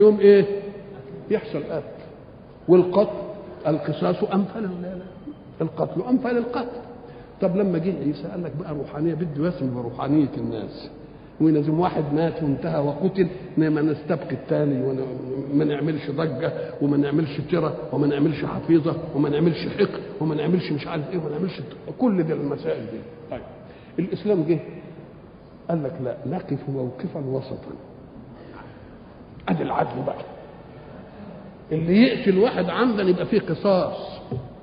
يوم ايه يحصل قتل والقتل القصاص امثل القتل امثل القتل طب لما جه عيسى قال لك بقى روحانيه بده يسمى بروحانيه الناس ولازم واحد مات وانتهى وقتل ما نستبقي الثاني وما نعملش ضجه وما نعملش ترى وما نعملش حفيظه وما نعملش حقد وما نعملش مش عارف ايه وما نعملش كل دي المسائل دي طيب الاسلام جه قال لك لا نقف موقفا وسطا ادي العدل بقى اللي يقتل واحد عمدا يبقى فيه قصاص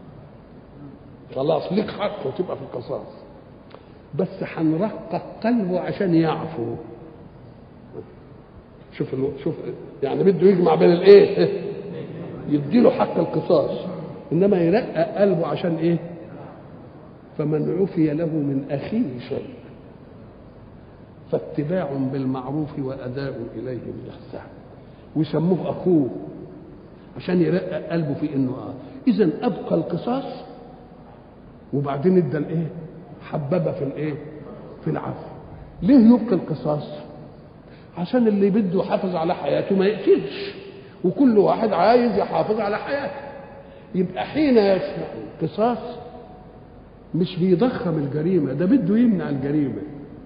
خلاص ليك حق وتبقى في القصاص بس هنرقق قلبه عشان يعفو شوف الو... شوف يعني بده يجمع بين الايه يديله حق القصاص انما يرقق قلبه عشان ايه فمن عفي له من اخيه شيء فاتباع بالمعروف واداء اليه بالاحسان ويسموه اخوه عشان يرقق قلبه في انه اه اذا ابقى القصاص وبعدين ادى الايه حببه في الايه في العفو ليه يبقى القصاص عشان اللي بده يحافظ على حياته ما يقتلش وكل واحد عايز يحافظ على حياته يبقى حين يسمع القصاص مش بيضخم الجريمه ده بده يمنع الجريمه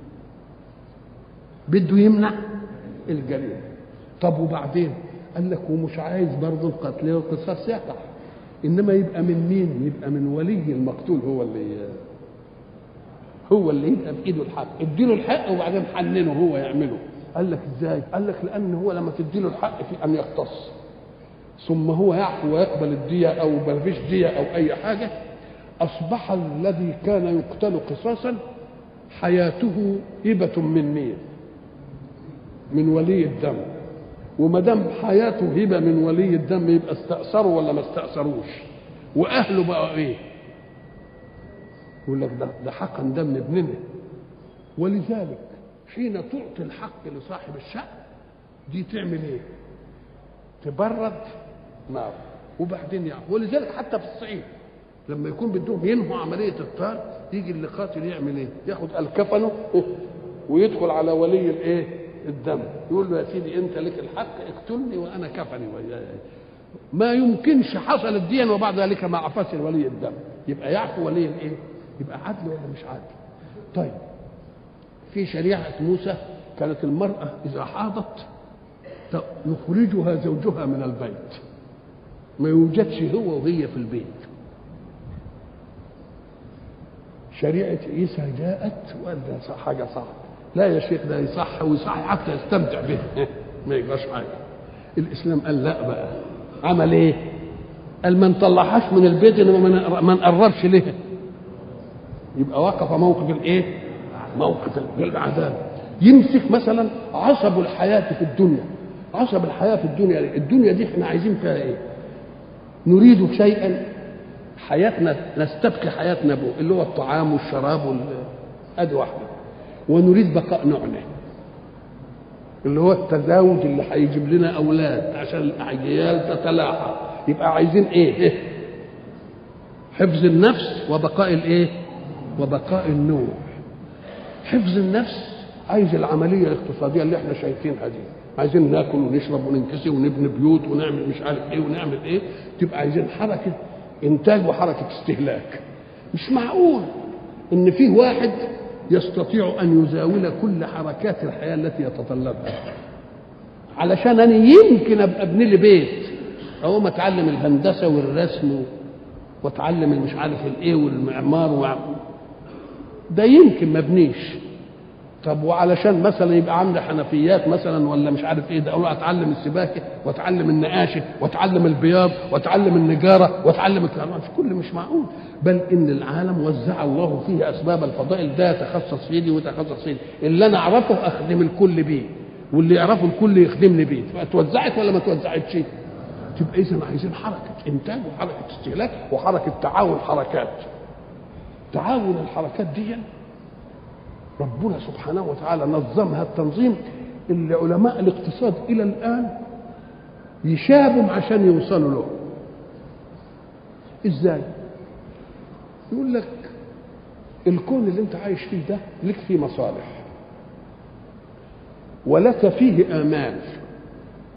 بده يمنع الجريمه طب وبعدين قال لك ومش عايز برضه القتل والقصاص يقع انما يبقى من مين يبقى من ولي المقتول هو اللي هو اللي يبقى بايده الحق اديله الحق وبعدين حننه هو يعمله قال لك ازاي قال لك لان هو لما تديله الحق في ان يختص ثم هو يعفو ويقبل الدية او ما فيش دية او اي حاجة اصبح الذي كان يقتل قصاصا حياته هبة من مين من ولي الدم وما دام حياته هبه من ولي الدم يبقى استأثروا ولا ما استأثروش واهله بقى ايه يقول لك ده ده حقا دم ابننا ولذلك حين تعطي الحق لصاحب الشأن دي تعمل ايه تبرد نار وبعدين يعني ولذلك حتى في الصعيد لما يكون بدهم ينهوا عمليه الطار يجي اللي قاتل يعمل ايه ياخد الكفنه ويدخل على ولي الايه الدم يقول له يا سيدي انت لك الحق اقتلني وانا كفني وياي ما يمكنش حصلت ديا وبعد ذلك ما عفاش ولي الدم يبقى يعفو ولي الايه يبقى عدل ولا مش عدل طيب في شريعه موسى كانت المراه اذا حاضت يخرجها زوجها من البيت ما يوجدش هو وهي في البيت شريعه عيسى جاءت وقال ده حاجه صعبه لا يا شيخ ده يصح ويصح حتى يستمتع به ما يجراش حاجه الاسلام قال لا بقى عمل ايه قال ما نطلعهاش من البيت انما ما نقربش ليه يبقى وقف موقف الايه موقف العذاب يمسك مثلا عصب الحياه في الدنيا عصب الحياه في الدنيا الدنيا دي احنا عايزين فيها ايه نريد شيئا حياتنا نستبقي حياتنا به اللي هو الطعام والشراب وال... ادي واحده ونريد بقاء نوعنا اللي هو التزاوج اللي هيجيب لنا اولاد عشان الاجيال تتلاحى يبقى عايزين ايه, إيه؟ حفظ النفس وبقاء الايه وبقاء النوع حفظ النفس عايز العمليه الاقتصاديه اللي احنا شايفينها دي عايزين ناكل ونشرب وننكسي ونبني بيوت ونعمل مش عارف ايه ونعمل ايه تبقى عايزين حركه انتاج وحركه استهلاك مش معقول ان فيه واحد يستطيع ان يزاول كل حركات الحياه التي يتطلبها علشان انا يمكن ابقى ابني لي بيت اقوم اتعلم الهندسه والرسم واتعلم المش عارف الايه والمعمار و... ده يمكن ما ابنيش طب وعلشان مثلا يبقى عندي حنفيات مثلا ولا مش عارف ايه ده اقول اتعلم السباكه واتعلم النقاشه واتعلم البياض واتعلم النجاره واتعلم الكلام مش كل مش معقول بل ان العالم وزع الله فيه اسباب الفضائل ده يتخصص في دي ويتخصص في دي اللي انا اعرفه اخدم الكل بيه واللي يعرفه الكل يخدمني بيه اتوزعت ولا ما توزعتش تبقى اذا عايزين حركه انتاج وحركه استهلاك وحركه تعاون حركات تعاون الحركات دي ربنا سبحانه وتعالى نظمها التنظيم اللي علماء الاقتصاد الى الان يشابهم عشان يوصلوا له ازاي يقول لك الكون اللي انت عايش فيه ده لك فيه مصالح ولك فيه امال